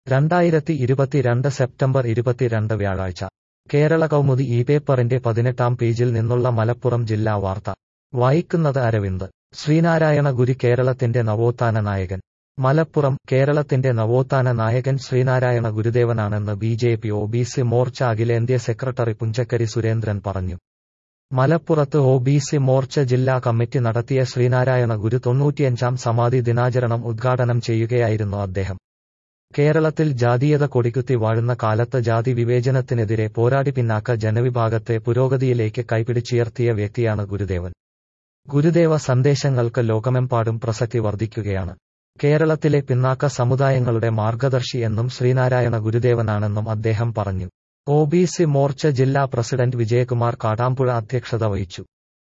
രണ്ടായിരത്തി ഇരുപത്തിരണ്ട് സെപ്റ്റംബർ ഇരുപത്തിരണ്ട് വ്യാഴാഴ്ച കേരള കൗമുദി ഈ പേപ്പറിന്റെ പതിനെട്ടാം പേജിൽ നിന്നുള്ള മലപ്പുറം ജില്ലാ വാർത്ത വായിക്കുന്നത് അരവിന്ദ് ശ്രീനാരായണ ഗുരു കേരളത്തിന്റെ നവോത്ഥാന നായകൻ മലപ്പുറം കേരളത്തിന്റെ നവോത്ഥാന നായകൻ ശ്രീനാരായണ ഗുരുദേവനാണെന്ന് B J P O B C Morcha അഖിലേന്ത്യാ സെക്രട്ടറി പുഞ്ചക്കരി സുരേന്ദ്രൻ പറഞ്ഞു മലപ്പുറത്ത് ഒ ബി സി മോർച്ച ജില്ലാ കമ്മിറ്റി നടത്തിയ ശ്രീനാരായണ ഗുരു തൊണ്ണൂറ്റിയഞ്ചാം സമാധി ദിനാചരണം ഉദ്ഘാടനം ചെയ്യുകയായിരുന്നു അദ്ദേഹം കേരളത്തിൽ ജാതീയത കൊടികുത്തി വാഴുന്ന കാലത്ത് ജാതി വിവേചനത്തിനെതിരെ പോരാടി പിന്നാക്ക ജനവിഭാഗത്തെ പുരോഗതിയിലേക്ക് കൈപിടിച്ചുയർത്തിയ വ്യക്തിയാണ് ഗുരുദേവൻ ഗുരുദേവ സന്ദേശങ്ങൾക്ക് ലോകമെമ്പാടും പ്രസക്തി വർദ്ധിക്കുകയാണ് കേരളത്തിലെ പിന്നാക്ക സമുദായങ്ങളുടെ മാർഗദർശി എന്നും ശ്രീനാരായണ ഗുരുദേവനാണെന്നും അദ്ദേഹം പറഞ്ഞു ഒ ബി സി മോർച്ച ജില്ലാ പ്രസിഡന്റ് വിജയകുമാർ കാടാമ്പുഴ അധ്യക്ഷത വഹിച്ചു